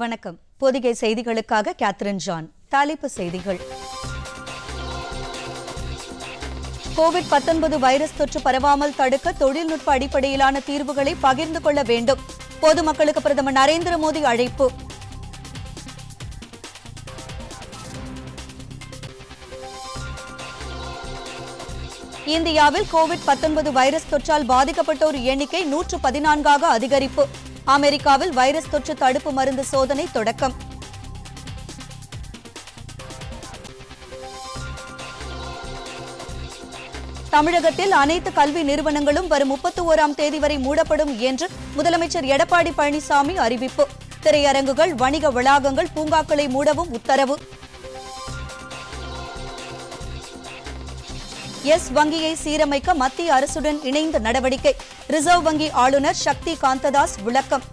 வணக்கம் பொதிகை செய்திகளுக்காக Catherine John தலைப்பு செய்திகள் கோவிட் 19 வைரஸ் தொற்று பரவாமல் தடுக்க தொழில்நுட்ப அடிப்படையிலான தீர்வுகளை பகிர்ந்து கொள்ள வேண்டும் பொதுமக்களுக்கு பிரதமர் நரேந்திர மோடி அழைப்பு இந்தியாவில் கோவிட் 19 வைரஸ் தொற்றால் பாதிக்கப்பட்டோர் எண்ணிக்கை நூற்று பதினான்காக அதிகரிப்பு அமெரிக்காவில் வைரஸ் தொற்று தடுப்பு மருந்து சோதனை தொடக்கம் தமிழகத்தில் அனைத்து கல்வி நிறுவனங்களும் வரும் முப்பத்தி ஓராம் தேதி வரை மூடப்படும் என்று முதலமைச்சர் எடப்பாடி பழனிசாமி அறிவிப்பு திரையரங்குகள் வணிக வளாகங்கள் பூங்காக்களை மூடவும் உத்தரவு எஸ் வங்கியை சீரமைக்க மத்திய அரசுடன் இணைந்த நடவடிக்கை ரிசர்வ் வங்கி ஆளுநர் சக்தி காந்ததாஸ் விளக்கம்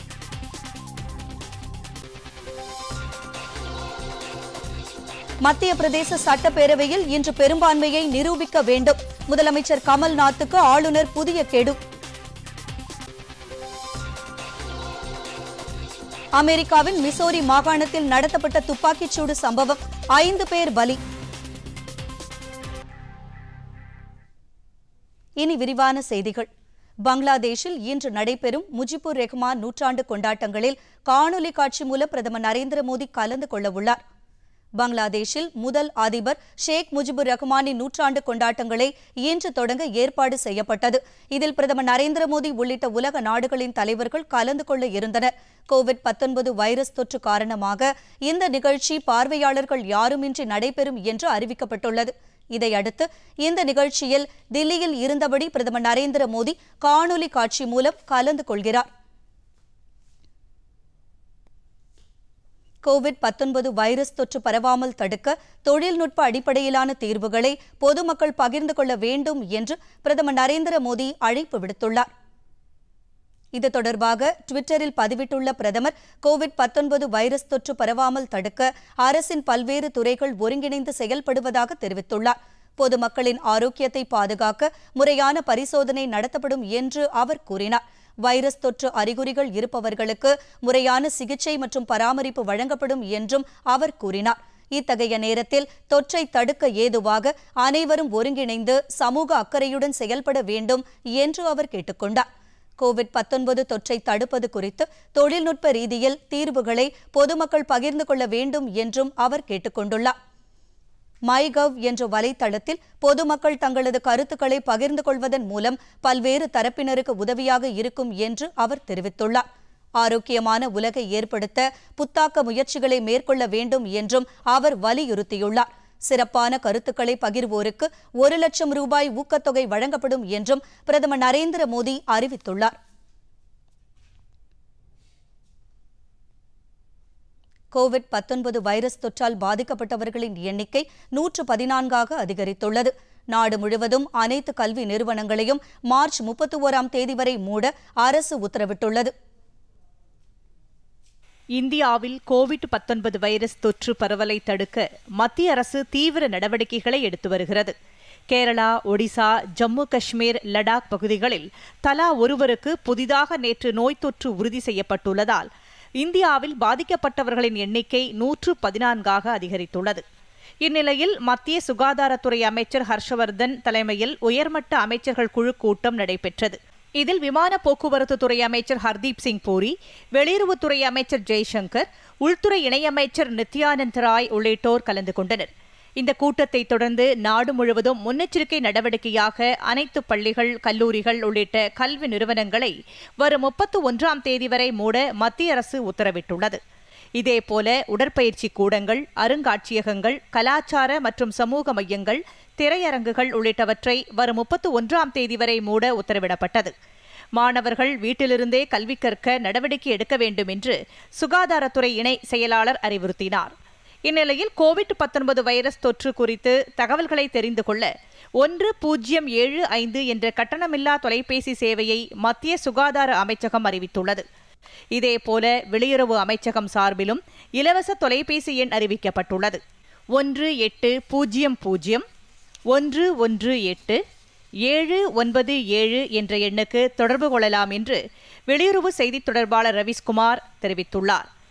மத்திய பிரதேச சட்டப்பேரவையில் இன்று பெரும்பான்மையை நிரூபிக்க வேண்டும் முதலமைச்சர் கமல்நாத்துக்கு ஆளுநர் புதிய கெடு அமெரிக்காவின் மிசோரி மாகாணத்தில் நடத்தப்பட்ட துப்பாக்கிச்சூடு சம்பவம் ஐந்து பேர் பலி இனி விரிவான செய்திகள் பங்களாதேஷில் இன்று நடைபெறும் முஜிபுர் ரெஹ்மான் நூற்றாண்டு கொண்டாட்டங்களில் காணொலி காட்சி மூலம் பிரதமர் நரேந்திர மோடி கலந்து கொள்ள உள்ளார் பங்களாதேஷில் முதல் அதிபர் ஷேக் முஜிபுர் ரஹ்மானின் நூற்றாண்டு கொண்டாட்டங்களை இன்று தொடங்க ஏற்பாடு செய்யப்பட்டது இதில் பிரதமர் நரேந்திர மோடி உள்ளிட்ட உலக நாடுகளின் தலைவர்கள் கலந்து கொள்ள இருந்தனர் கோவிட் 19 வைரஸ் தொற்று காரணமாக இந்த நிகழ்ச்சி பார்வையாளர்கள் யாருமின்றி நடைபெறும் என்று அறிவிக்கப்பட்டுள்ளது இதையடுத்து இந்த நிகழ்ச்சியில் தில்லியில் இருந்தபடி பிரதமர் நரேந்திர மோடி காணொலி காட்சி மூலம் கலந்து கொள்கிறார் கோவிட் 19 வைரஸ் தொற்று பரவாமல் தடுக்க தொழில்நுட்ப அடிப்படையிலான தீர்வுகளை பொதுமக்கள் பகிர்ந்து கொள்ள வேண்டும் என்று பிரதமர் நரேந்திர மோடி அழைப்பு விடுத்துள்ளார் இது தொடர்பாக டுவிட்டரில் பதிவிட்டுள்ள பிரதமர் கோவிட் 19 வைரஸ் தொற்று பரவாமல் தடுக்க அரசின் பல்வேறு துறைகள் ஒருங்கிணைந்து செயல்படுவதாக தெரிவித்துள்ளார் பொதுமக்களின் ஆரோக்கியத்தை பாதுகாக்க முறையான பரிசோதனை நடத்தப்படும் என்று அவர் கூறினார் வைரஸ் தொற்று அறிகுறிகள் இருப்பவர்களுக்கு முறையான சிகிச்சை மற்றும் பராமரிப்பு வழங்கப்படும் என்றும் அவர் கூறினார் இத்தகைய நேரத்தில் தொற்றை தடுக்க ஏதுவாக அனைவரும் ஒருங்கிணைந்து சமூக அக்கறையுடன் செயல்பட வேண்டும் என்று அவர் கேட்டுக்கொண்டார் கோவிட் 19 தொற்றை தடுப்பது குறித்து தொழில்நுட்ப ரீதியில் தீர்வுகளை பொதுமக்கள் பகிர்ந்து கொள்ள வேண்டும் என்றும் அவர் கேட்டுக்கொண்டுள்ளார் மைகவ் என்ற வலைத்தளத்தில் பொதுமக்கள் தங்களது கருத்துக்களை பகிர்ந்து கொள்வதன் மூலம் பல்வேறு தரப்பினருக்கு உதவியாக இருக்கும் என்று அவர் தெரிவித்துள்ளார் ஆரோக்கியமான உலகை ஏற்படுத்த புத்தாக்க முயற்சிகளை மேற்கொள்ள வேண்டும் என்றும் அவர் வலியுறுத்தியுள்ளார் சிறப்பான கருத்துக்களை பகிர்வோருக்கு ஒரு லட்சம் ரூபாய் ஊக்கத்தொகை வழங்கப்படும் என்றும் பிரதமர் நரேந்திர மோடி அறிவித்துள்ளார் கோவிட் 19 வைரஸ் தொற்றால் பாதிக்கப்பட்டவர்களின் எண்ணிக்கை நூற்று பதினான்காக அதிகரித்துள்ளது நாடு முழுவதும் அனைத்து கல்வி நிறுவனங்களையும் மார்ச் முப்பத்தி ஓராம் தேதி வரை மூட அரசு உத்தரவிட்டுள்ளது இந்தியாவில் கோவிட் 19 வைரஸ் தொற்று பரவலை தடுக்க மத்திய அரசு தீவிர நடவடிக்கைகளை எடுத்து வருகிறது கேரளா ஒடிசா ஜம்மு காஷ்மீர் லடாக் பகுதிகளில் தலா ஒருவருக்கு புதிதாக நேற்று நோய் தொற்று உறுதி செய்யப்பட்டுள்ளதால் இந்தியாவில் பாதிக்கப்பட்டவர்களின் எண்ணிக்கை நூற்று பதினான்காக அதிகரித்துள்ளது இந்நிலையில் மத்திய சுகாதாரத்துறை அமைச்சர் ஹர்ஷவர்தன் தலைமையில் உயர்மட்ட அமைச்சர்கள் குழு கூட்டம் நடைபெற்றது இதில் விமான போக்குவரத்து துறை அமைச்சர் ஹர்தீப் சிங் பூரி வெளியுறவுத்துறை அமைச்சர் ஜெய்சங்கர் உள்துறை இணையமைச்சர் நித்யானந்த் ராய் உள்ளிட்டோர் கலந்து கொண்டனர் இந்த கூட்டத்தை தொடர்ந்து நாடு முழுவதும் முன்னெச்சரிக்கை நடவடிக்கையாக அனைத்து பள்ளிகள் கல்லூரிகள் உள்ளிட்ட கல்வி நிறுவனங்களை வரும் முப்பத்து ஒன்றாம் தேதி வரை மூட மத்திய அரசு உத்தரவிட்டுள்ளது இதேபோல உடற்பயிற்சி கூடங்கள் அருங்காட்சியகங்கள் கலாச்சார மற்றும் சமூக மையங்கள் திரையரங்குகள் உள்ளிட்டவற்றை வரும் முப்பத்து ஒன்றாம் தேதி வரை மூட உத்தரவிடப்பட்டது மாணவர்கள் வீட்டிலிருந்தே கல்வி கற்க நடவடிக்கை எடுக்க வேண்டும் என்று சுகாதாரத்துறை இணை செயலாளர் அறிவுறுத்தினார் இந்நிலையில் கோவிட் 19 வைரஸ் தொற்று குறித்து தகவல்களை தெரிந்து கொள்ள ஒன்று பூஜ்ஜியம் ஏழு ஐந்து என்ற கட்டணமில்லா தொலைபேசி சேவையை மத்திய சுகாதார அமைச்சகம் அறிவித்துள்ளது இதேபோல வெளியுறவு அமைச்சகம் சார்பிலும் இலவச தொலைபேசி எண் அறிவிக்கப்பட்டுள்ளது ஒன்று எட்டு பூஜ்ஜியம் பூஜ்ஜியம் ஒன்று ஒன்று எட்டு ஏழு ஒன்பது ஏழு என்ற எண்ணுக்கு தொடர்பு கொள்ளலாம் என்று வெளியுறவு செய்தித் தொடர்பாளர் ரவீஸ்குமார் தெரிவித்துள்ளார்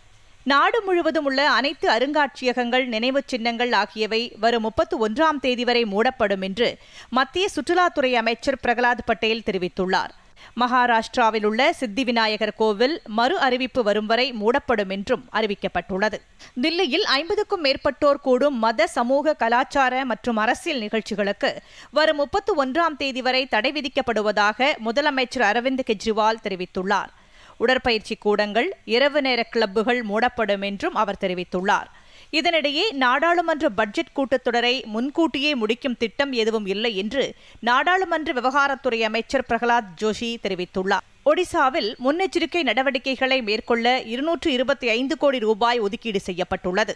நாடு முழுவதும் உள்ள அனைத்து அருங்காட்சியகங்கள் நினைவுச் சின்னங்கள் ஆகியவை வரும் முப்பத்தி ஒன்றாம் தேதி வரை மூடப்படும் என்று மத்திய சுற்றுலாத்துறை அமைச்சர் பிரகலாத் பட்டேல் தெரிவித்துள்ளார் மகாராஷ்டிராவில் உள்ள சித்தி விநாயகர் கோவில் மறு அறிவிப்பு வரும் வரை மூடப்படும் என்றும் அறிவிக்கப்பட்டுள்ளது தில்லியில் ஐம்பதுக்கும் மேற்பட்டோர் கூடும் மத சமூக கலாச்சார மற்றும் அரசியல் நிகழ்ச்சிகளுக்கு வரும் முப்பத்தி ஒன்றாம் தேதி வரை தடை விதிக்கப்படுவதாக முதலமைச்சர் அரவிந்த் கெஜ்ரிவால் தெரிவித்துள்ளார் உடற்பயிற்சி கூடங்கள் இரவு நேர கிளப்புகள் மூடப்படும் என்றும் அவர் தெரிவித்துள்ளார் இதனிடையே நாடாளுமன்ற பட்ஜெட் கூட்டத்தொடரை முன்கூட்டியே முடிக்கும் திட்டம் எதுவும் இல்லை என்று நாடாளுமன்ற விவகாரத்துறை அமைச்சர் பிரகலாத் ஜோஷி தெரிவித்துள்ளார் ஒடிசாவில் முன்னெச்சரிக்கை நடவடிக்கைகளை மேற்கொள்ள இருநூற்று இருபத்தி ஐந்து கோடி ரூபாய் ஒதுக்கீடு செய்யப்பட்டுள்ளது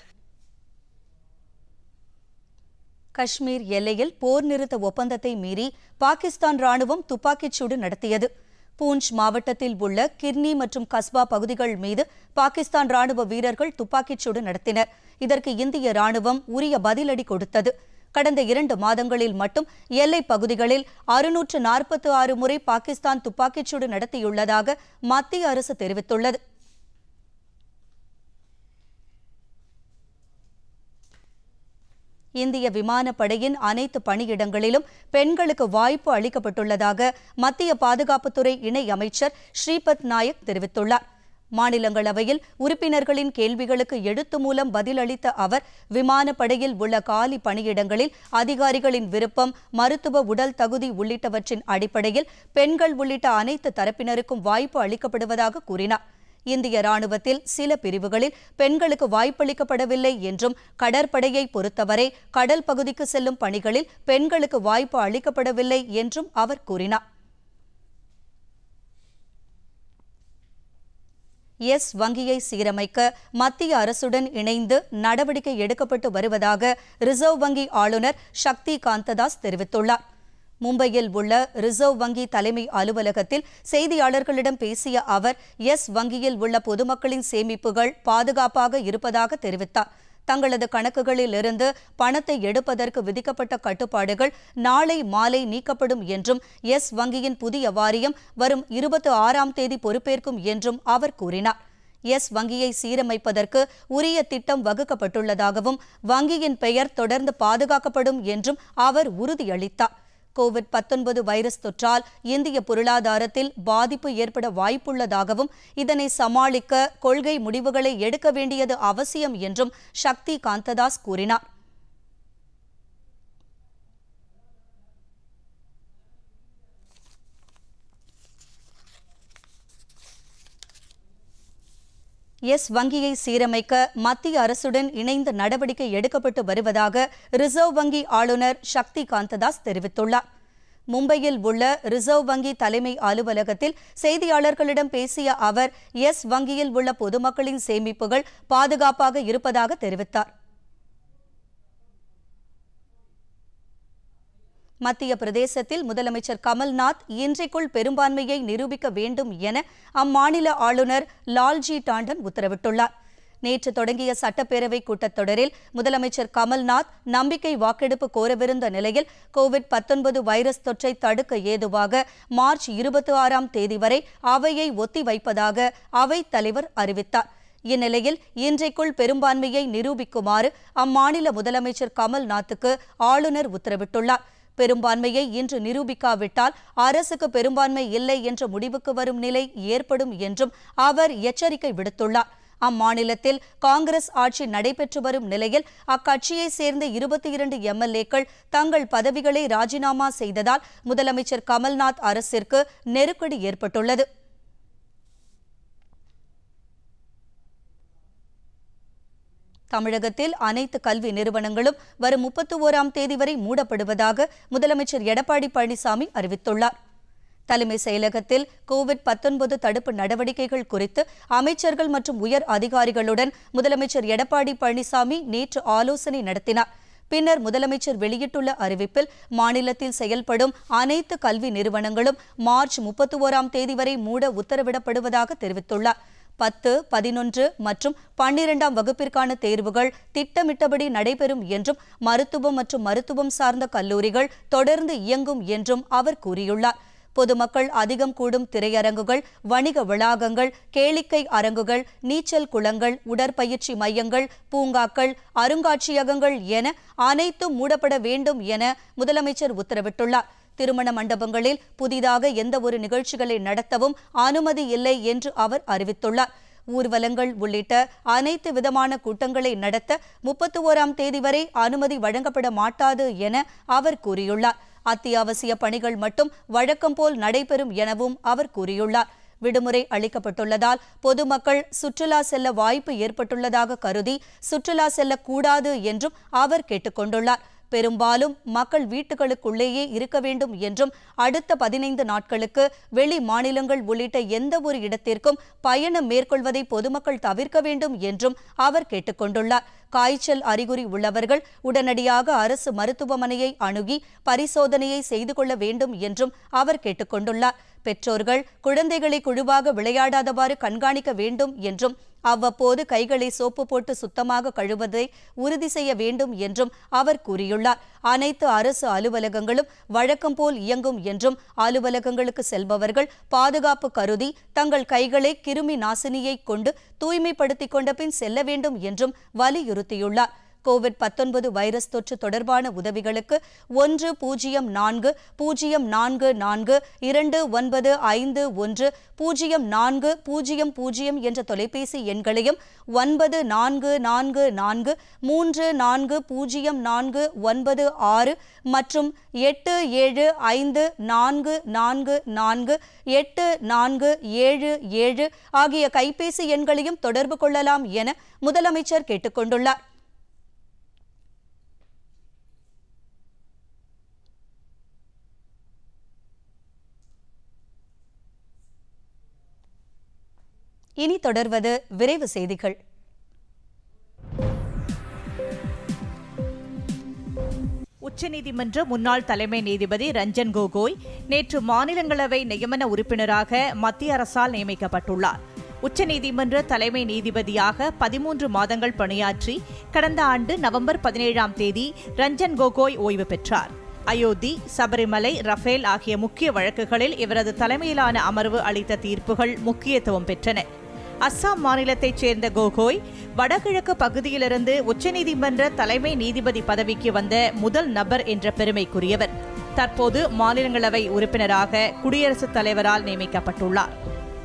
காஷ்மீர் எல்லையில் போர் நிறுத்த ஒப்பந்தத்தை மீறி பாகிஸ்தான் ராணுவம் துப்பாக்கிச் சூடு நடத்தியது பூஞ்ச் மாவட்டத்தில் உள்ள கிர்னி மற்றும் கஸ்பா பகுதிகள் மீது பாகிஸ்தான் ராணுவ வீரர்கள் துப்பாக்கிச் சூடு நடத்தினர் இதற்கு இந்திய ராணுவம் உரிய பதிலடி கொடுத்தது கடந்த இரண்டு மாதங்களில் மட்டும் எல்லைப் பகுதிகளில் அறுநூற்று நாற்பத்தி ஆறு முறை பாகிஸ்தான் துப்பாக்கிச்சூடு நடத்தியுள்ளதாக மத்திய அரசு தெரிவித்துள்ளது இந்திய விமானப்படையின் அனைத்து பணியிடங்களிலும் பெண்களுக்கு வாய்ப்பு அளிக்கப்பட்டுள்ளதாக மத்திய பாதுகாப்புத்துறை இணை அமைச்சர் ஸ்ரீபத் நாயக் தெரிவித்துள்ளார் மாநிலங்களவையில் உறுப்பினர்களின் கேள்விகளுக்கு எழுத்து மூலம் பதிலளித்த அவர் விமானப்படையில் உள்ள காலி பணியிடங்களில் அதிகாரிகளின் விருப்பம் மருத்துவ உடல் தகுதி உள்ளிட்டவற்றின் அடிப்படையில் பெண்கள் உள்ளிட்ட அனைத்து தரப்பினருக்கும் வாய்ப்பு அளிக்கப்படுவதாக கூறினார் இந்திய ராணுவத்தில் சில பிரிவுகளில் பெண்களுக்கு வாய்ப்பளிக்கப்படவில்லை என்றும் கடற்படையை பொறுத்தவரை கடல் பகுதிக்கு செல்லும் பணிகளில் பெண்களுக்கு வாய்ப்பு அளிக்கப்படவில்லை என்றும் அவர் கூறினார் எஸ் வங்கியை சீரமைக்க மத்திய அரசுடன் இணைந்து நடவடிக்கை எடுக்கப்பட்டு வருவதாக ரிசர்வ் வங்கி ஆளுநர் சக்தி காந்ததாஸ் தெரிவித்துள்ளார் மும்பையில் உள்ள ரிசர்வ் வங்கி தலைமை அலுவலகத்தில் செய்தியாளர்களிடம் பேசிய அவர் எஸ் வங்கியில் உள்ள பொதுமக்களின் சேமிப்புகள் பாதுகாப்பாக இருப்பதாக தெரிவித்தார் தங்களது கணக்குகளில் இருந்து பணத்தை எடுப்பதற்கு விதிக்கப்பட்ட கட்டுப்பாடுகள் நாளை மாலை நீக்கப்படும் என்றும் எஸ் வங்கியின் புதிய வாரியம் வரும் இருபத்தி ஆறாம் தேதி பொறுப்பேற்கும் என்றும் அவர் கூறினார் எஸ் வங்கியை சீரமைப்பதற்கு உரிய திட்டம் வகுக்கப்பட்டுள்ளதாகவும் வங்கியின் பெயர் தொடர்ந்து பாதுகாக்கப்படும் என்றும் அவர் உறுதியளித்தார் கோவிட் பத்தொன்பது வைரஸ் தொற்றால் இந்திய பொருளாதாரத்தில் பாதிப்பு ஏற்பட வாய்ப்புள்ளதாகவும் இதனை சமாளிக்க கொள்கை முடிவுகளை எடுக்க வேண்டியது அவசியம் என்றும் சக்தி காந்ததாஸ் கூறினார் எஸ் வங்கியை சீரமைக்க மத்திய அரசுடன் இணைந்து நடவடிக்கை எடுக்கப்பட்டு வருவதாக ரிசர்வ் வங்கி ஆளுநர் சக்தி காந்ததாஸ் தெரிவித்துள்ளார் மும்பையில் உள்ள ரிசர்வ் வங்கி தலைமை அலுவலகத்தில் செய்தியாளர்களிடம் பேசிய அவர் எஸ் வங்கியில் உள்ள பொதுமக்களின் சேமிப்புகள் பாதுகாப்பாக இருப்பதாக தெரிவித்தார் மத்திய பிரதேசத்தில் முதலமைச்சர் கமல்நாத் இன்றைக்குள் பெரும்பான்மையை நிரூபிக்க வேண்டும் என அம்மாநில ஆளுநர் லால்ஜி டாண்டன் உத்தரவிட்டுள்ளார் நேற்று தொடங்கிய சட்டப்பேரவை கூட்டத்தொடரில் முதலமைச்சர் கமல்நாத் நம்பிக்கை வாக்கெடுப்பு கோரவிருந்த நிலையில் கோவிட் பத்தொன்பது வைரஸ் தொற்றை தடுக்க ஏதுவாக மார்ச் இருபத்தி ஆறாம் தேதி வரை அவையை ஒத்திவைப்பதாக அவைத் தலைவர் அறிவித்தார் இந்நிலையில் இன்றைக்குள் பெரும்பான்மையை நிரூபிக்குமாறு அம்மாநில முதலமைச்சர் கமல்நாத்துக்கு ஆளுநர் உத்தரவிட்டுள்ளார் பெரும்பான்மையை இன்று நிரூபிக்காவிட்டால் அரசுக்கு பெரும்பான்மை இல்லை என்ற முடிவுக்கு வரும் நிலை ஏற்படும் என்றும் அவர் எச்சரிக்கை விடுத்துள்ளார் அம்மாநிலத்தில் காங்கிரஸ் ஆட்சி நடைபெற்று வரும் நிலையில் அக்கட்சியை சேர்ந்த இருபத்தி இரண்டு எம்எல்ஏக்கள் தங்கள் பதவிகளை ராஜினாமா செய்ததால் முதலமைச்சர் கமல்நாத் அரசிற்கு நெருக்கடி ஏற்பட்டுள்ளது தமிழகத்தில் அனைத்து கல்வி நிறுவனங்களும் வரும் முப்பத்தி ஓராம் தேதி வரை மூடப்படுவதாக முதலமைச்சர் எடப்பாடி பழனிசாமி அறிவித்துள்ளார் தலைமை செயலகத்தில் கோவிட் பத்தொன்பது தடுப்பு நடவடிக்கைகள் குறித்து அமைச்சர்கள் மற்றும் உயர் அதிகாரிகளுடன் முதலமைச்சர் எடப்பாடி பழனிசாமி நேற்று ஆலோசனை நடத்தினார் பின்னர் முதலமைச்சர் வெளியிட்டுள்ள அறிவிப்பில் மாநிலத்தில் செயல்படும் அனைத்து கல்வி நிறுவனங்களும் மார்ச் முப்பத்தி ஓராம் தேதி வரை மூட உத்தரவிடப்படுவதாக தெரிவித்துள்ளார் பத்து பதினொன்று மற்றும் பன்னிரெண்டாம் வகுப்பிற்கான தேர்வுகள் திட்டமிட்டபடி நடைபெறும் என்றும் மருத்துவம் மற்றும் மருத்துவம் சார்ந்த கல்லூரிகள் தொடர்ந்து இயங்கும் என்றும் அவர் கூறியுள்ளார் பொதுமக்கள் அதிகம் கூடும் திரையரங்குகள் வணிக வளாகங்கள் கேளிக்கை அரங்குகள் நீச்சல் குளங்கள் உடற்பயிற்சி மையங்கள் பூங்காக்கள் அருங்காட்சியகங்கள் என அனைத்தும் மூடப்பட வேண்டும் என முதலமைச்சர் உத்தரவிட்டுள்ளார் திருமண மண்டபங்களில் புதிதாக எந்த ஒரு நிகழ்ச்சிகளை நடத்தவும் அனுமதி இல்லை என்று அவர் அறிவித்துள்ளார் ஊர்வலங்கள் உள்ளிட்ட அனைத்து விதமான கூட்டங்களை நடத்த முப்பத்தி ஓராம் தேதி வரை அனுமதி வழங்கப்பட மாட்டாது என அவர் கூறியுள்ளார் அத்தியாவசிய பணிகள் மட்டும் வழக்கம் போல் நடைபெறும் எனவும் அவர் கூறியுள்ளார் விடுமுறை அளிக்கப்பட்டுள்ளதால் பொதுமக்கள் சுற்றுலா செல்ல வாய்ப்பு ஏற்பட்டுள்ளதாக கருதி சுற்றுலா செல்லக்கூடாது என்றும் அவர் கேட்டுக்கொண்டுள்ளார் பெரும்பாலும் மக்கள் வீட்டுகளுக்குள்ளேயே இருக்க வேண்டும் என்றும் அடுத்த பதினைந்து நாட்களுக்கு வெளி மாநிலங்கள் உள்ளிட்ட எந்த ஒரு இடத்திற்கும் பயணம் மேற்கொள்வதை பொதுமக்கள் தவிர்க்க வேண்டும் என்றும் அவர் கேட்டுக்கொண்டுள்ளார் காய்ச்சல் அறிகுறி உள்ளவர்கள் உடனடியாக அரசு மருத்துவமனையை அணுகி பரிசோதனையை செய்து கொள்ள வேண்டும் என்றும் அவர் கேட்டுக்கொண்டுள்ளார் பெற்றோர்கள் குழந்தைகளை குழுவாக விளையாடாதவாறு கண்காணிக்க வேண்டும் என்றும் அவ்வப்போது கைகளை சோப்பு போட்டு சுத்தமாக கழுவதை உறுதி செய்ய வேண்டும் என்றும் அவர் கூறியுள்ளார் அனைத்து அரசு அலுவலகங்களும் வழக்கம் போல் இயங்கும் என்றும் அலுவலகங்களுக்கு செல்பவர்கள் பாதுகாப்பு கருதி தங்கள் கைகளை கிருமி நாசினியை கொண்டு தூய்மைப்படுத்திக் கொண்ட பின் செல்ல வேண்டும் என்றும் வலியுறுத்தியுள்ளார் கோவிட் பத்தொன்பது வைரஸ் தொற்று தொடர்பான உதவிகளுக்கு ஒன்று பூஜ்ஜியம் நான்கு பூஜ்ஜியம் நான்கு நான்கு இரண்டு ஒன்பது ஐந்து ஒன்று பூஜ்ஜியம் நான்கு பூஜ்ஜியம் பூஜ்ஜியம் என்ற தொலைபேசி எண்களையும் ஒன்பது நான்கு நான்கு நான்கு மூன்று நான்கு பூஜ்ஜியம் நான்கு ஒன்பது ஆறு மற்றும் எட்டு ஏழு ஐந்து நான்கு நான்கு நான்கு எட்டு நான்கு ஏழு ஏழு ஆகிய கைபேசி எண்களையும் தொடர்பு கொள்ளலாம் என முதலமைச்சர் கேட்டுக்கொண்டுள்ளார் இனி தொடர்வது விரைவு செய்திகள் உச்சநீதிமன்ற முன்னாள் தலைமை நீதிபதி ரஞ்சன் கோகோய் நேற்று மாநிலங்களவை நியமன உறுப்பினராக மத்திய அரசால் நியமிக்கப்பட்டுள்ளார் உச்சநீதிமன்ற தலைமை நீதிபதியாக பதிமூன்று மாதங்கள் பணியாற்றி கடந்த ஆண்டு நவம்பர் பதினேழாம் தேதி ரஞ்சன் கோகோய் ஓய்வு பெற்றார் அயோத்தி சபரிமலை ரஃபேல் ஆகிய முக்கிய வழக்குகளில் இவரது தலைமையிலான அமர்வு அளித்த தீர்ப்புகள் முக்கியத்துவம் பெற்றன அஸ்ஸாம் மாநிலத்தைச் சேர்ந்த கோகோய் வடகிழக்கு பகுதியிலிருந்து உச்சநீதிமன்ற தலைமை நீதிபதி பதவிக்கு வந்த முதல் நபர் என்ற பெருமைக்குரியவர் தற்போது மாநிலங்களவை உறுப்பினராக குடியரசுத் தலைவரால் நியமிக்கப்பட்டுள்ளார்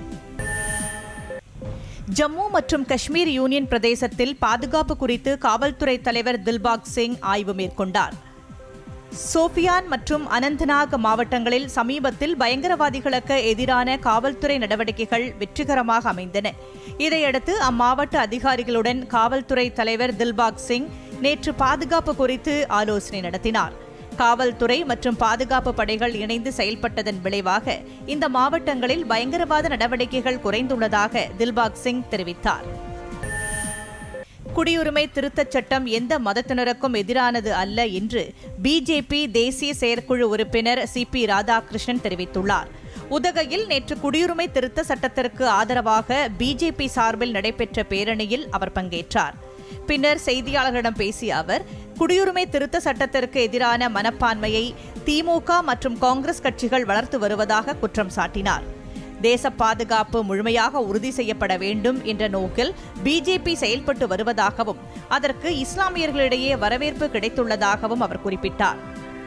ஜம்மு மற்றும் காஷ்மீர் யூனியன் பிரதேசத்தில் பாதுகாப்பு குறித்து காவல்துறை தலைவர் தில்பாக் சிங் ஆய்வு மேற்கொண்டார் சோபியான் மற்றும் அனந்தநாக் மாவட்டங்களில் சமீபத்தில் பயங்கரவாதிகளுக்கு எதிரான காவல்துறை நடவடிக்கைகள் வெற்றிகரமாக அமைந்தன இதையடுத்து அம்மாவட்ட அதிகாரிகளுடன் காவல்துறை தலைவர் தில்பாக் சிங் நேற்று பாதுகாப்பு குறித்து ஆலோசனை நடத்தினார் காவல்துறை மற்றும் பாதுகாப்பு படைகள் இணைந்து செயல்பட்டதன் விளைவாக இந்த மாவட்டங்களில் பயங்கரவாத நடவடிக்கைகள் குறைந்துள்ளதாக தில்பாக் சிங் தெரிவித்தார் குடியுரிமை திருத்தச் சட்டம் எந்த மதத்தினருக்கும் எதிரானது அல்ல என்று பிஜேபி தேசிய செயற்குழு உறுப்பினர் சி பி ராதாகிருஷ்ணன் தெரிவித்துள்ளார் உதகையில் நேற்று குடியுரிமை திருத்த சட்டத்திற்கு ஆதரவாக பிஜேபி சார்பில் நடைபெற்ற பேரணியில் அவர் பங்கேற்றார் பின்னர் செய்தியாளர்களிடம் பேசிய அவர் குடியுரிமை திருத்த சட்டத்திற்கு எதிரான மனப்பான்மையை திமுக மற்றும் காங்கிரஸ் கட்சிகள் வளர்த்து வருவதாக குற்றம் சாட்டினார் தேச பாதுகாப்பு முழுமையாக உறுதி செய்யப்பட வேண்டும் என்ற நோக்கில் பிஜேபி செயல்பட்டு வருவதாகவும் அதற்கு இஸ்லாமியர்களிடையே வரவேற்பு கிடைத்துள்ளதாகவும் அவர் குறிப்பிட்டார்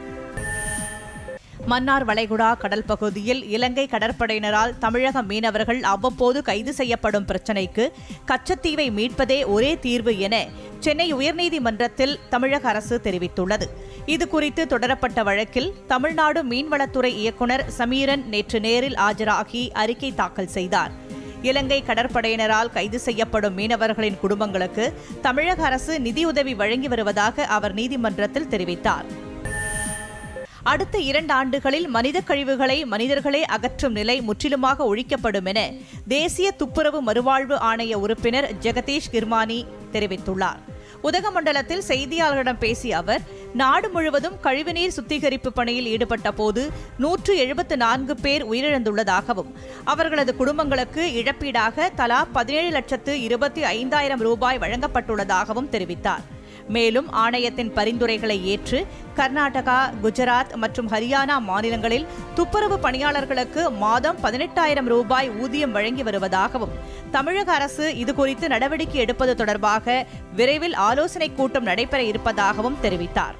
மன்னார் வளைகுடா கடல் பகுதியில் இலங்கை கடற்படையினரால் தமிழக மீனவர்கள் அவ்வப்போது கைது செய்யப்படும் பிரச்சினைக்கு கச்சத்தீவை மீட்பதே ஒரே தீர்வு என சென்னை உயர்நீதிமன்றத்தில் தமிழக அரசு தெரிவித்துள்ளது இதுகுறித்து தொடரப்பட்ட வழக்கில் தமிழ்நாடு மீன்வளத்துறை இயக்குநர் சமீரன் நேற்று நேரில் ஆஜராகி அறிக்கை தாக்கல் செய்தார் இலங்கை கடற்படையினரால் கைது செய்யப்படும் மீனவர்களின் குடும்பங்களுக்கு தமிழக அரசு நிதியுதவி வழங்கி வருவதாக அவர் நீதிமன்றத்தில் தெரிவித்தார் அடுத்த இரண்டு ஆண்டுகளில் மனித கழிவுகளை மனிதர்களே அகற்றும் நிலை முற்றிலுமாக ஒழிக்கப்படும் என தேசிய துப்புரவு மறுவாழ்வு ஆணைய உறுப்பினர் ஜெகதீஷ் கிர்மானி தெரிவித்துள்ளார் உதகமண்டலத்தில் செய்தியாளர்களிடம் பேசிய அவர் நாடு முழுவதும் கழிவுநீர் சுத்திகரிப்பு பணியில் ஈடுபட்ட போது நூற்று எழுபத்து நான்கு பேர் உயிரிழந்துள்ளதாகவும் அவர்களது குடும்பங்களுக்கு இழப்பீடாக தலா பதினேழு லட்சத்து இருபத்தி ஐந்தாயிரம் ரூபாய் வழங்கப்பட்டுள்ளதாகவும் தெரிவித்தார் மேலும் ஆணையத்தின் பரிந்துரைகளை ஏற்று கர்நாடகா குஜராத் மற்றும் ஹரியானா மாநிலங்களில் துப்புரவு பணியாளர்களுக்கு மாதம் பதினெட்டாயிரம் ரூபாய் ஊதியம் வழங்கி வருவதாகவும் தமிழக அரசு இதுகுறித்து நடவடிக்கை எடுப்பது தொடர்பாக விரைவில் ஆலோசனைக் கூட்டம் நடைபெற இருப்பதாகவும் தெரிவித்தார்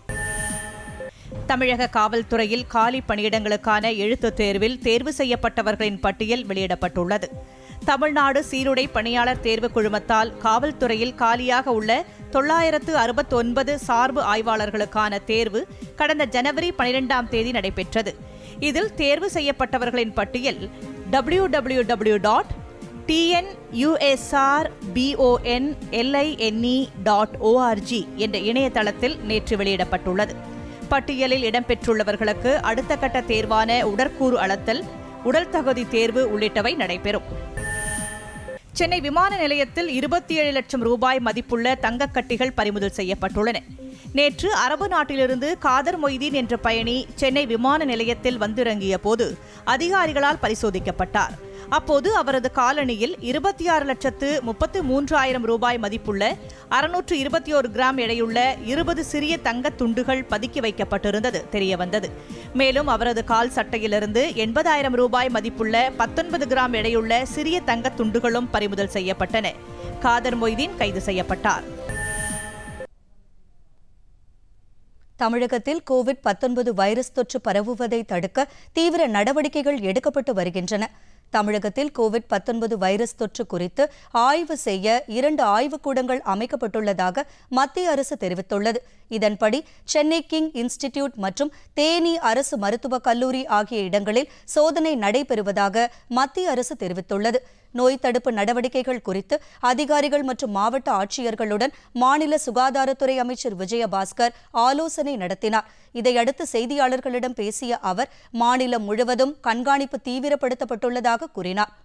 தமிழக காவல்துறையில் காலி பணியிடங்களுக்கான எழுத்துத் தேர்வில் தேர்வு செய்யப்பட்டவர்களின் பட்டியல் வெளியிடப்பட்டுள்ளது தமிழ்நாடு சீருடை பணியாளர் தேர்வு குழுமத்தால் காவல்துறையில் காலியாக உள்ள தொள்ளாயிரத்து அறுபத்தொன்பது சார்பு ஆய்வாளர்களுக்கான தேர்வு கடந்த ஜனவரி பனிரெண்டாம் தேதி நடைபெற்றது இதில் தேர்வு செய்யப்பட்டவர்களின் பட்டியல் W W W dot TNUSR BON LINE dot ORG என்ற இணையதளத்தில் நேற்று வெளியிடப்பட்டுள்ளது பட்டியலில் இடம்பெற்றுள்ளவர்களுக்கு அடுத்த கட்ட தேர்வான உடற்கூறு அளத்தல் உடல் தகுதி தேர்வு உள்ளிட்டவை நடைபெறும் சென்னை விமான நிலையத்தில் இருபத்தி ஏழு லட்சம் ரூபாய் மதிப்புள்ள தங்கக்கட்டிகள் பறிமுதல் செய்யப்பட்டுள்ளன நேற்று அரபு நாட்டிலிருந்து காதர் மொய்தீன் என்ற பயணி சென்னை விமான நிலையத்தில் வந்திறங்கிய போது அதிகாரிகளால் பரிசோதிக்கப்பட்டார் அப்போது அவரது காலணியில் இருபத்தி ஆறு லட்சத்து முப்பத்து மூன்றாயிரம் ரூபாய் மதிப்புள்ள அறுநூற்று இருபத்தி ஒரு கிராம் எடையுள்ள இருபது சிறிய தங்கத் துண்டுகள் பதுக்கி வைக்கப்பட்டிருந்தது தெரியவந்தது மேலும் அவரது கால் சட்டையிலிருந்து எண்பதாயிரம் ரூபாய் மதிப்புள்ள பத்தொன்பது கிராம் எடையுள்ள சிறிய தங்கத் துண்டுகளும் பறிமுதல் செய்யப்பட்டன காதர் மொய்தீன் கைது செய்யப்பட்டார் தமிழகத்தில் கோவிட் 19 வைரஸ் தொற்று பரவுவதை தடுக்க தீவிர நடவடிக்கைகள் எடுக்கப்பட்டு வருகின்றன தமிழகத்தில் கோவிட் 19 வைரஸ் தொற்று குறித்து ஆய்வு செய்ய இரண்டு ஆய்வுக்கூடங்கள் அமைக்கப்பட்டுள்ளதாக மத்திய அரசு தெரிவித்துள்ளது இதன்படி சென்னை கிங் இன்ஸ்டிடியூட் மற்றும் தேனி அரசு மருத்துவக் கல்லூரி ஆகிய இடங்களில் சோதனை நடைபெறுவதாக மத்திய அரசு தெரிவித்துள்ளது நோய் தடுப்பு நடவடிக்கைகள் குறித்து அதிகாரிகள் மற்றும் மாவட்ட ஆட்சியர்களுடன் மாநில சுகாதாரத்துறை அமைச்சர் விஜயபாஸ்கர் ஆலோசனை நடத்தினார் இதையடுத்து செய்தியாளர்களிடம் பேசிய அவர் மாநிலம் முழுவதும் கண்காணிப்பு தீவிரப்படுத்தப்பட்டுள்ளதாக கூறினார்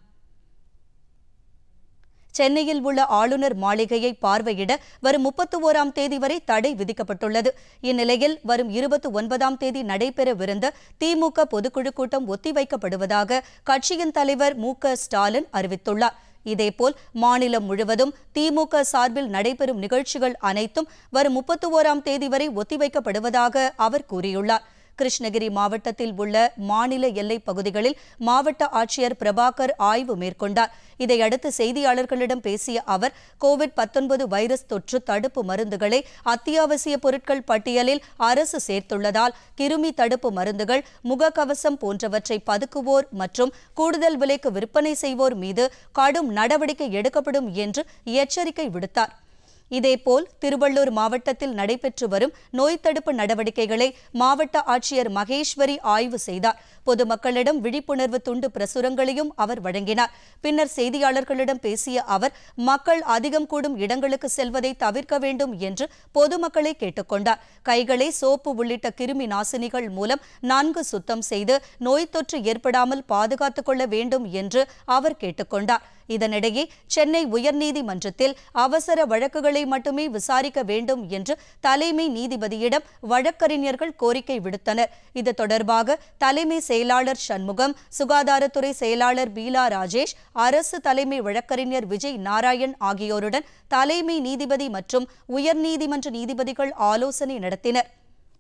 சென்னையில் உள்ள ஆளுநர் மாளிகையை பார்வையிட வரும் முப்பத்தி ஓராம் தேதி வரை தடை விதிக்கப்பட்டுள்ளது இந்நிலையில் வரும் இருபத்தி ஒன்பதாம் தேதி நடைபெறவிருந்த திமுக பொதுக்குழு கூட்டம் ஒத்திவைக்கப்படுவதாக கட்சியின் தலைவர் மு க ஸ்டாலின் அறிவித்துள்ளார் இதேபோல் மாநிலம் முழுவதும் திமுக சார்பில் நடைபெறும் நிகழ்ச்சிகள் அனைத்தும் வரும் முப்பத்தி ஓராம் தேதி வரை ஒத்திவைக்கப்படுவதாக அவர் கூறியுள்ளார் கிருஷ்ணகிரி மாவட்டத்தில் உள்ள மாநில எல்லைப் பகுதிகளில் மாவட்ட ஆட்சியர் பிரபாகர் ஆய்வு மேற்கொண்டார் இதையடுத்து செய்தியாளர்களிடம் பேசிய அவர் கோவிட் 19 வைரஸ் தொற்று தடுப்பு மருந்துகளை அத்தியாவசிய பொருட்கள் பட்டியலில் அரசு சேர்த்துள்ளதால் கிருமி தடுப்பு மருந்துகள் முகக்கவசம் போன்றவற்றை பதுக்குவோர் மற்றும் கூடுதல் விலைக்கு விற்பனை செய்வோர் மீது கடும் நடவடிக்கை எடுக்கப்படும் என்று எச்சரிக்கை விடுத்தார் இதேபோல் திருவள்ளூர் மாவட்டத்தில் நடைபெற்று வரும் நோய் தடுப்பு நடவடிக்கைகளை மாவட்ட ஆட்சியர் மகேஸ்வரி ஆய்வு செய்தார் பொதுமக்களிடம் விழிப்புணர்வு துண்டு பிரசுரங்களையும் அவர் வழங்கினார் பின்னர் செய்தியாளர்களிடம் பேசிய அவர் மக்கள் அதிகம் கூடும் இடங்களுக்கு செல்வதை தவிர்க்க வேண்டும் என்று பொதுமக்களை கேட்டுக்கொண்டார் கைகளை சோப்பு உள்ளிட்ட கிருமி நாசினிகள் மூலம் நன்கு சுத்தம் செய்து நோய் தொற்று ஏற்படாமல் பாதுகாத்துக் கொள்ள வேண்டும் என்று அவர் கேட்டுக்கொண்டார் இதனிடையே சென்னை உயர்நீதிமன்றத்தில் அவசர வழக்குகளை மட்டுமே விசாரிக்க வேண்டும் என்று தலைமை நீதிபதியிடம் வழக்கறிஞர்கள் கோரிக்கை விடுத்தனர் இது தொடர்பாக தலைமை செயலாளர் சண்முகம் சுகாதாரத்துறை செயலாளர் பீலா ராஜேஷ் அரசு தலைமை வழக்கறிஞர் விஜய் நாராயண் ஆகியோருடன் தலைமை நீதிபதி மற்றும் உயர்நீதிமன்ற நீதிபதிகள் ஆலோசனை நடத்தினர்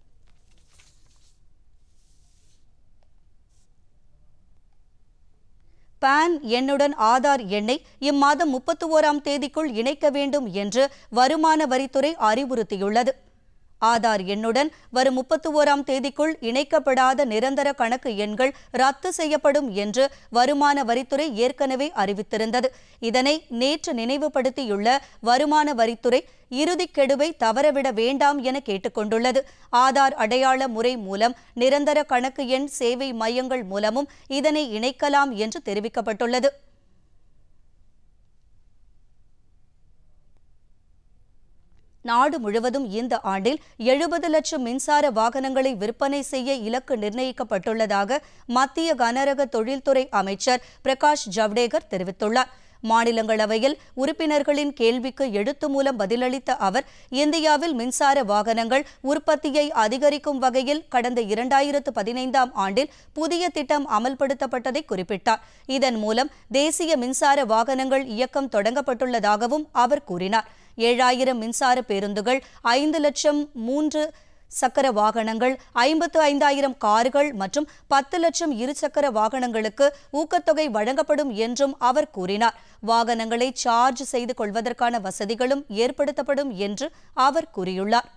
பான் எண்ணுடன் ஆதார் எண்ணை இம்மாதம் முப்பத்தி ஓராம் தேதிக்குள் இணைக்க வேண்டும் என்று வருமான வரித்துறை அறிவுறுத்தியுள்ளது ஆதார் எண்ணுடன் வரும் முப்பத்தி ஓராம் தேதிக்குள் இணைக்கப்படாத நிரந்தர கணக்கு எண்கள் ரத்து செய்யப்படும் என்று வருமான வரித்துறை ஏற்கனவே அறிவித்திருந்தது இதனை நேற்று நினைவுபடுத்தியுள்ள வருமான வரித்துறை இறுதிக் கெடுவை தவறவிட வேண்டாம் என கேட்டுக்கொண்டுள்ளது ஆதார் அடையாள முறை மூலம் நிரந்தர கணக்கு எண் சேவை மையங்கள் மூலமும் இதனை இணைக்கலாம் என்று தெரிவிக்கப்பட்டுள்ளது நாடு முழுவதும் இந்த ஆண்டில் எழுபது லட்சம் மின்சார வாகனங்களை விற்பனை செய்ய இலக்கு நிர்ணயிக்கப்பட்டுள்ளதாக மத்திய கனரக தொழில்துறை அமைச்சர் பிரகாஷ் ஜவ்டேகர் தெரிவித்துள்ளார் மாநிலங்களவையில் உறுப்பினர்களின் கேள்விக்கு எழுத்து மூலம் பதிலளித்த அவர் இந்தியாவில் மின்சார வாகனங்கள் உற்பத்தியை அதிகரிக்கும் வகையில் கடந்த இரண்டாயிரத்து பதினைந்தாம் ஆண்டில் புதிய திட்டம் அமல்படுத்தப்பட்டதை குறிப்பிட்டார் இதன் மூலம் தேசிய மின்சார வாகனங்கள் இயக்கம் தொடங்கப்பட்டுள்ளதாகவும் அவர் கூறினார் ஏழாயிரம் மின்சார பேருந்துகள் ஐந்து லட்சம் மூன்று சக்கர வாகனங்கள் ஐம்பத்து ஐந்தாயிரம் கார்கள் மற்றும் பத்து லட்சம் இருசக்கர வாகனங்களுக்கு ஊக்கத்தொகை வழங்கப்படும் என்றும் அவர் கூறினார் வாகனங்களை சார்ஜ் செய்து கொள்வதற்கான வசதிகளும் ஏற்படுத்தப்படும் என்று அவர் கூறியுள்ளார்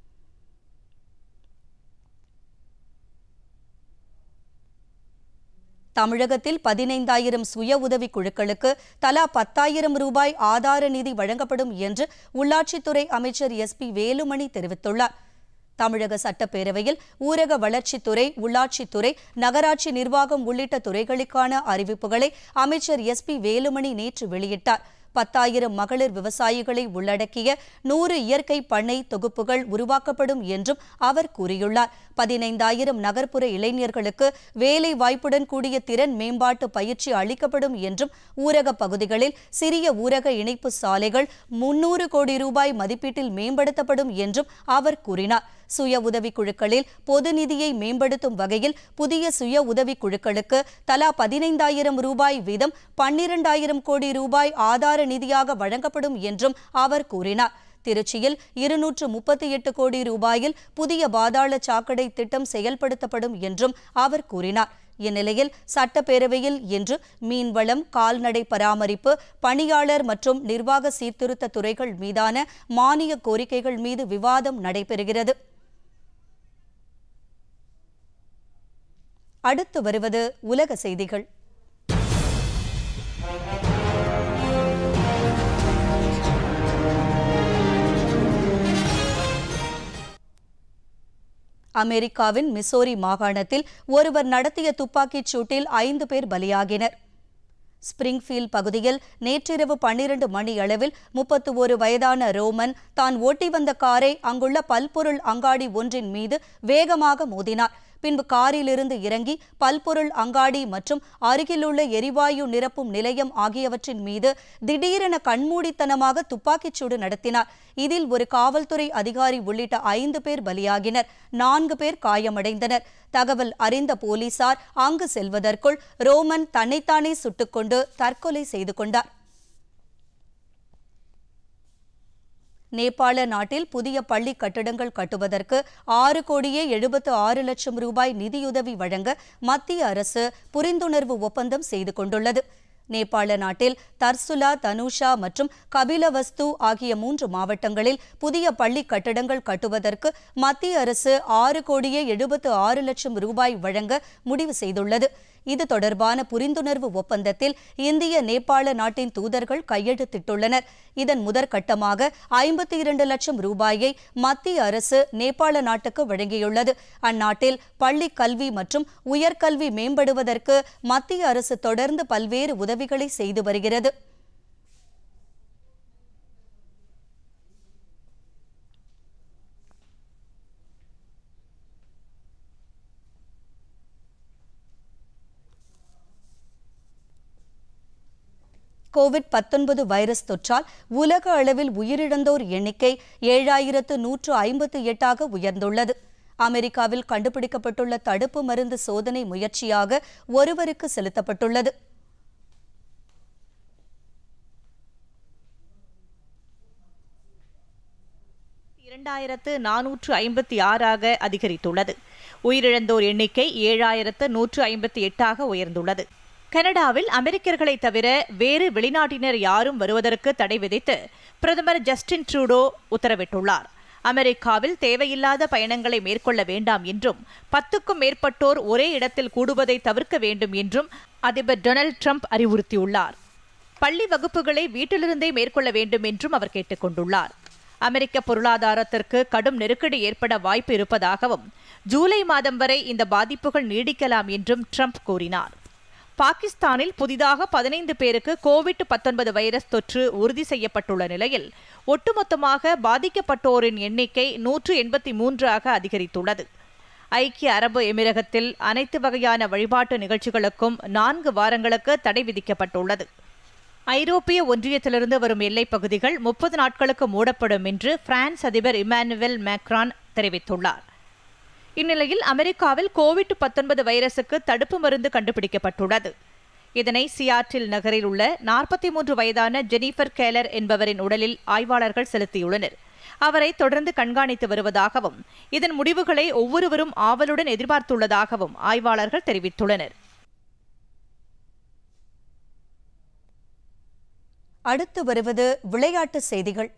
தமிழகத்தில் பதினைந்தாயிரம் சுய உதவிக் குழுக்களுக்கு தலா பத்தாயிரம் ரூபாய் ஆதார நிதி வழங்கப்படும் என்று உள்ளாட்சித்துறை அமைச்சர் எஸ் பி வேலுமணி தெரிவித்துள்ளார் தமிழக சட்டப்பேரவையில் ஊரக வளர்ச்சித்துறை உள்ளாட்சித்துறை நகராட்சி நிர்வாகம் உள்ளிட்ட துறைகளுக்கான அறிவிப்புகளை அமைச்சர் எஸ் பி வேலுமணி நேற்று வெளியிட்டார் பத்தாயிரம் மகளிர் விவசாயிகளை உள்ளடக்கிய நூறு இயற்கை பண்ணை தொகுப்புகள் உருவாக்கப்படும் என்றும் அவர் கூறியுள்ளார் பதினைந்தாயிரம் நகர்ப்புற இளைஞர்களுக்கு வேலை வாய்ப்புடன் கூடிய திறன் மேம்பாட்டு பயிற்சி அளிக்கப்படும் என்றும் ஊரக பகுதிகளில் சிறிய ஊரக இணைப்பு சாலைகள் முன்னூறு கோடி ரூபாய் மதிப்பீட்டில் மேம்படுத்தப்படும் என்றும் அவர் கூறினார் சுய உதவிக் குழுக்களில் பொது நிதியை மேம்படுத்தும் வகையில் புதிய சுய உதவிக் குழுக்களுக்கு தலா பதினைந்தாயிரம் ரூபாய் வீதம் பன்னிரண்டாயிரம் கோடி ரூபாய் ஆதார நிதியாக வழங்கப்படும் என்றும் அவர் கூறினார் திருச்சியில் இருநூற்று முப்பத்தி எட்டு கோடி ரூபாயில் புதிய பாதாள சாக்கடை திட்டம் செயல்படுத்தப்படும் என்றும் அவர் கூறினார் இந்நிலையில் சட்டப்பேரவையில் இன்று மீன்வளம் கால்நடை பராமரிப்பு பணியாளர் மற்றும் நிர்வாக சீர்திருத்த துறைகள் மீதான மானிய கோரிக்கைகள் மீது விவாதம் நடைபெறுகிறது அடுத்து வருவது உலக செய்திகள் அமெரிக்காவின் மிசோரி மாகாணத்தில் ஒருவர் நடத்திய துப்பாக்கிச் சூட்டில் ஐந்து பேர் பலியாகினர் ஸ்பிரிங்ஃபீல்ட் பகுதியில் நேற்றிரவு பன்னிரண்டு மணி அளவில் முப்பத்து ஒரு வயதான ரோமன் தான் ஓட்டி வந்த காரை அங்குள்ள பல்பொருள் அங்காடி ஒன்றின் மீது வேகமாக மோதினார் பின்பு காரிலிருந்து இறங்கி பல்பொருள் அங்காடி மற்றும் அருகிலுள்ள எரிவாயு நிரப்பும் நிலையம் ஆகியவற்றின் மீது திடீரென கண்மூடித்தனமாக துப்பாக்கிச்சூடு நடத்தினார் இதில் ஒரு காவல்துறை அதிகாரி உள்ளிட்ட ஐந்து பேர் பலியாகினர் நான்கு பேர் காயமடைந்தனர் தகவல் அறிந்த போலீசார் அங்கு செல்வதற்குள் ரோமன் தன்னைத்தானே சுட்டுக்கொண்டு தற்கொலை செய்து கொண்டார் நேபாள நாட்டில் புதிய பள்ளி கட்டிடங்கள் கட்டுவதற்கு ஆறு கோடியே எழுபத்து ஆறு லட்சம் ரூபாய் நிதியுதவி வழங்க மத்திய அரசு புரிந்துணர்வு ஒப்பந்தம் செய்து கொண்டுள்ளது நேபாள நாட்டில் தர்சுலா தனுஷா மற்றும் கபிலவஸ்து ஆகிய மூன்று மாவட்டங்களில் புதிய பள்ளி கட்டடங்கள் கட்டுவதற்கு மத்திய அரசு ஆறு கோடியே எழுபத்து ஆறு லட்சம் ரூபாய் வழங்க முடிவு செய்துள்ளது இது தொடர்பான புரிந்துணர்வு ஒப்பந்தத்தில் இந்திய நேபாள நாட்டின் தூதர்கள் கையெழுத்திட்டுள்ளனர் இதன் முதற்கட்டமாக ஐம்பத்தி இரண்டு லட்சம் ரூபாயை மத்திய அரசு நேபாள நாட்டுக்கு வழங்கியுள்ளது அந்நாட்டில் பள்ளி கல்வி மற்றும் உயர்கல்வி மேம்படுவதற்கு மத்திய அரசு தொடர்ந்து பல்வேறு உதவிகளை செய்து வருகிறது கோவிட் பத்தொன்பது வைரஸ் தொற்றால் உலக அளவில் உயிரிழந்தோர் எண்ணிக்கை ஏழாயிரத்து நூற்று ஐம்பத்து எட்டாக உயர்ந்துள்ளது அமெரிக்காவில் கண்டுபிடிக்கப்பட்டுள்ள தடுப்பு மருந்து சோதனை முயற்சியாக ஒருவருக்கு செலுத்தப்பட்டுள்ளது இரண்டாயிரத்து நானூற்று ஐம்பத்தி ஆறாக அதிகரித்துள்ளது உயிரிழந்தோர் எண்ணிக்கை ஏழாயிரத்து நூற்று ஐம்பத்தி எட்டாக உயர்ந்துள்ளது கனடாவில் அமெரிக்கர்களை தவிர வேறு வெளிநாட்டினர் யாரும் வருவதற்கு தடை விதித்து பிரதமர் ஜஸ்டின் ட்ரூடோ உத்தரவிட்டுள்ளார் அமெரிக்காவில் தேவையில்லாத பயணங்களை மேற்கொள்ள வேண்டாம் என்றும் பத்துக்கும் மேற்பட்டோர் ஒரே இடத்தில் கூடுவதை தவிர்க்க வேண்டும் என்றும் அதிபர் டொனால்டு ட்ரம்ப் அறிவுறுத்தியுள்ளார் பள்ளி வகுப்புகளை வீட்டிலிருந்தே மேற்கொள்ள வேண்டும் என்றும் அவர் கேட்டுக் கொண்டுள்ளார் அமெரிக்க பொருளாதாரத்திற்கு கடும் நெருக்கடி ஏற்பட வாய்ப்பு இருப்பதாகவும் ஜூலை மாதம் வரை இந்த பாதிப்புகள் நீடிக்கலாம் என்றும் ட்ரம்ப் கூறினார் பாகிஸ்தானில் புதிதாக பதினைந்து பேருக்கு கோவிட் பத்தொன்பது வைரஸ் தொற்று உறுதி செய்யப்பட்டுள்ள நிலையில் ஒட்டுமொத்தமாக பாதிக்கப்பட்டோரின் எண்ணிக்கை நூற்று எண்பத்தி மூன்றாக அதிகரித்துள்ளது ஐக்கிய அரபு எமிரகத்தில் அனைத்து வகையான வழிபாட்டு நிகழ்ச்சிகளுக்கும் நான்கு வாரங்களுக்கு தடை விதிக்கப்பட்டுள்ளது ஐரோப்பிய ஒன்றியத்திலிருந்து வரும் எல்லைப் பகுதிகள் முப்பது நாட்களுக்கு மூடப்படும் என்று பிரான்ஸ் அதிபர் இமானுவேல் மேக்ரான் தெரிவித்துள்ளார் இந்நிலையில் அமெரிக்காவில் கோவிட் பத்தொன்பது வைரசுக்கு தடுப்பு மருந்து கண்டுபிடிக்கப்பட்டுள்ளது இதனை சியாட்டில் நகரில் உள்ள நாற்பத்தி மூன்று வயதான ஜெனிஃபர் கேலர் என்பவரின் உடலில் ஆய்வாளர்கள் செலுத்தியுள்ளனர் அவரை தொடர்ந்து கண்காணித்து வருவதாகவும் இதன் முடிவுகளை ஒவ்வொருவரும் ஆவலுடன் எதிர்பார்த்துள்ளதாகவும் ஆய்வாளர்கள் தெரிவித்துள்ளனர் அடுத்து வருவது விளையாட்டு செய்திகள்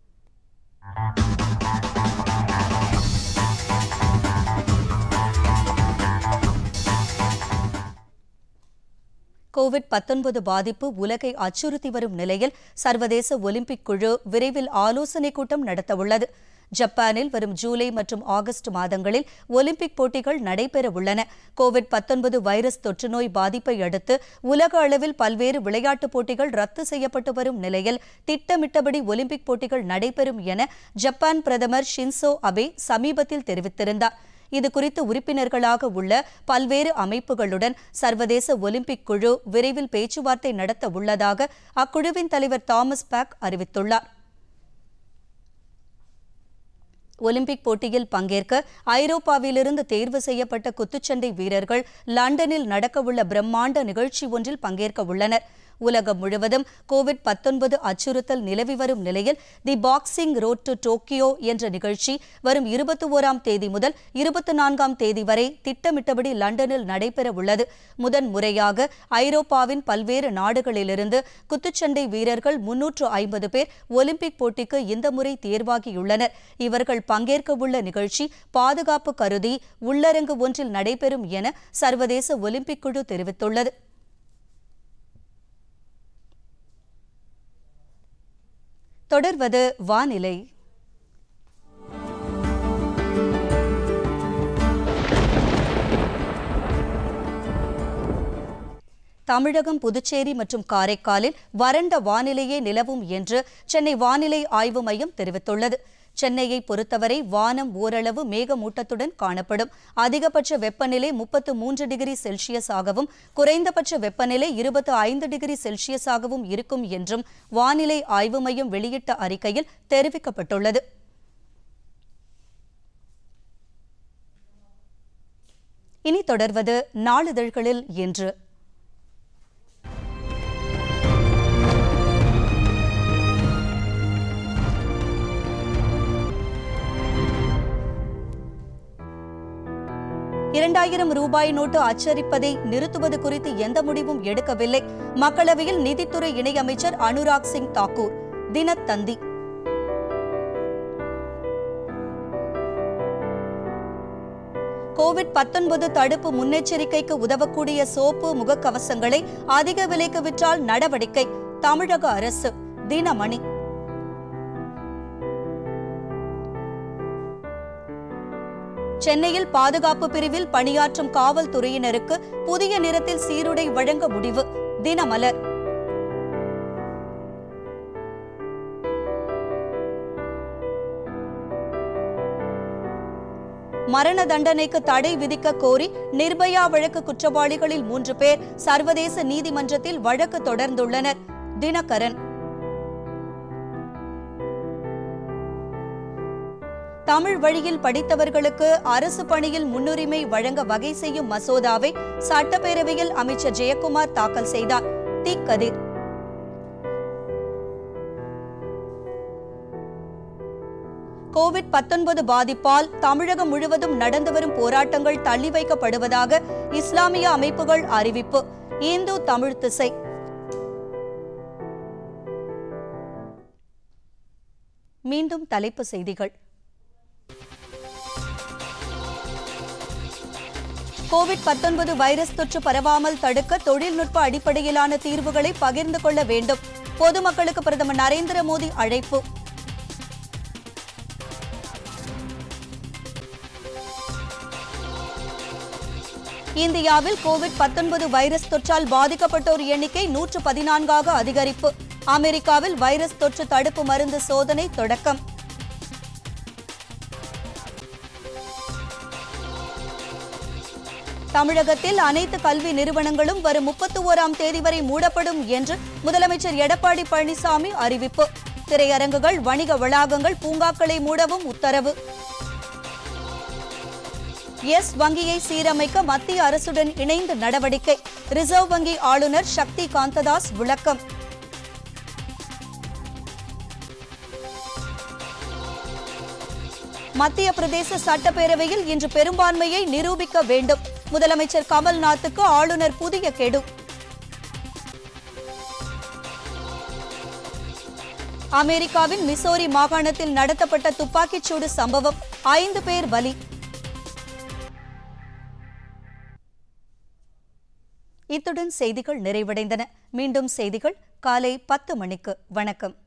கோவிட் பத்தொன்பது பாதிப்பு உலகை அச்சுறுத்தி வரும் நிலையில் சர்வதேச ஒலிம்பிக் குழு விரைவில் ஆலோசனைக் கூட்டம் நடத்தவுள்ளது ஜப்பானில் வரும் ஜூலை மற்றும் ஆகஸ்ட் மாதங்களில் ஒலிம்பிக் போட்டிகள் நடைபெற உள்ளன கோவிட் பத்தொன்பது வைரஸ் தொற்றுநோய் பாதிப்பை அடுத்து உலக அளவில் பல்வேறு விளையாட்டுப் போட்டிகள் ரத்து செய்யப்பட்டு வரும் நிலையில் திட்டமிட்டபடி ஒலிம்பிக் போட்டிகள் நடைபெறும் என ஜப்பான் பிரதமர் ஷின்சோ அபே சமீபத்தில் தெரிவித்திருந்தார் இது குறித்து உறுப்பினர்களாக உள்ள பல்வேறு அமைப்புகளுடன் சர்வதேச ஒலிம்பிக் குழு விரைவில் பேச்சுவார்த்தை நடத்த உள்ளதாக அக்குழுவின் தலைவர் தாமஸ் பேக் அறிவித்துள்ளார் ஒலிம்பிக் போட்டியில் பங்கேற்க ஐரோப்பாவிலிருந்து தேர்வு செய்யப்பட்ட குத்துச்சண்டை வீரர்கள் லண்டனில் நடக்கவுள்ள பிரம்மாண்ட நிகழ்ச்சி ஒன்றில் பங்கேற்க உள்ளனர் உலகம் முழுவதும் கோவிட் பத்தொன்பது அச்சுறுத்தல் நிலவி வரும் நிலையில் the boxing road to Tokyo என்ற நிகழ்ச்சி வரும் இருபத்தி ஓராம் தேதி முதல் இருபத்தி நான்காம் தேதி வரை திட்டமிட்டபடி லண்டனில் நடைபெற உள்ளது முதன் முறையாக ஐரோப்பாவின் பல்வேறு நாடுகளிலிருந்து குத்துச்சண்டை வீரர்கள் முன்னூற்று ஐம்பது பேர் ஒலிம்பிக் போட்டிக்கு இந்த முறை தேர்வாகியுள்ளனர் இவர்கள் பங்கேற்கவுள்ள நிகழ்ச்சி பாதுகாப்பு கருதி உள்ளரங்கு ஒன்றில் நடைபெறும் என சர்வதேச ஒலிம்பிக் குழு தெரிவித்துள்ளது தொடர்வது வானிலை தமிழகம் புதுச்சேரி மற்றும் காரைக்காலில் வறண்ட வானிலையே நிலவும் என்று சென்னை வானிலை ஆய்வு மையம் தெரிவித்துள்ளது சென்னையை பொறுத்தவரை வானம் ஓரளவு மேகமூட்டத்துடன் காணப்படும் அதிகபட்ச வெப்பநிலை முப்பத்து மூன்று டிகிரி செல்சியஸாகவும் குறைந்தபட்ச வெப்பநிலை இருபத்து ஐந்து டிகிரி செல்சியஸாகவும் இருக்கும் என்றும் வானிலை ஆய்வு மையம் வெளியிட்ட அறிக்கையில் தெரிவிக்கப்பட்டுள்ளது இனி தொடர்வது நாளிதழ்களில் இன்று இரண்டாயிரம் ரூபாய் நோட்டு அச்சடிப்பதை நிறுத்துவது குறித்து எந்த முடிவும் எடுக்கவில்லை மக்களவையில் நிதித்துறை இணையமைச்சர் அனுராக் சிங் தாக்கூர் தினத்தந்தி கோவிட் பத்தொன்பது தடுப்பு முன்னெச்சரிக்கைக்கு உதவக்கூடிய சோப்பு முகக்கவசங்களை அதிக விலைக்கு விற்றால் நடவடிக்கை தமிழக அரசு தினமணி சென்னையில் பாதுகாப்பு பிரிவில் பணியாற்றும் காவல்துறையினருக்கு புதிய நிறத்தில் சீருடை வழங்க முடிவு தினமலர் மரண தண்டனைக்கு தடை விதிக்க கோரி நிர்பயா வழக்கு குற்றவாளிகளில் மூன்று பேர் சர்வதேச நீதிமன்றத்தில் வழக்கு தொடர்ந்துள்ளனர் தினகரன் தமிழ் வழியில் படித்தவர்களுக்கு அரசு பணியில் முன்னுரிமை வழங்க வகை செய்யும் மசோதாவை சட்டப்பேரவையில் அமைச்சர் ஜெயக்குமார் தாக்கல் செய்தார் தி கதிர் கோவிட் பத்தொன்பது பாதிப்பால் தமிழகம் முழுவதும் நடந்து வரும் போராட்டங்கள் தள்ளி வைக்கப்படுவதாக இஸ்லாமிய அமைப்புகள் அறிவிப்பு இந்து தமிழ் திசை மீண்டும் தலைப்பு செய்திகள் கோவிட் பத்தொன்பது வைரஸ் தொற்று பரவாமல் தடுக்க தொழில்நுட்ப அடிப்படையிலான தீர்வுகளை பகிர்ந்து கொள்ள வேண்டும் பொதுமக்களுக்கு பிரதமர் நரேந்திர மோடி அழைப்பு இந்தியாவில் கோவிட் பத்தொன்பது வைரஸ் தொற்றால் பாதிக்கப்பட்டோர் எண்ணிக்கை நூற்று பதினான்காக அதிகரிப்பு அமெரிக்காவில் வைரஸ் தொற்று தடுப்பு மருந்து சோதனை தொடக்கம் தமிழகத்தில் அனைத்து கல்வி நிறுவனங்களும் வரும் முப்பத்தி ஓராம் தேதி வரை மூடப்படும் என்று முதலமைச்சர் எடப்பாடி பழனிசாமி அறிவிப்பு திரையரங்குகள் வணிக வளாகங்கள் பூங்காக்களை மூடவும் உத்தரவு எஸ் வங்கியை சீரமைக்க மத்திய அரசுடன் இணைந்து நடவடிக்கை ரிசர்வ் வங்கி ஆளுநர் சக்தி காந்ததாஸ் விளக்கம் மத்திய பிரதேச சட்டப்பேரவையில் இன்று பெரும்பான்மையை நிரூபிக்க வேண்டும் முதலமைச்சர் கமல்நாத்துக்கு ஆளுநர் புதிய கெடு அமெரிக்காவின் மிசோரி மாகாணத்தில் நடத்தப்பட்ட துப்பாக்கிச்சூடு சம்பவம் ஐந்து பேர் பலி இத்துடன் செய்திகள் நிறைவடைந்தன மீண்டும் செய்திகள் காலை பத்து மணிக்கு வணக்கம்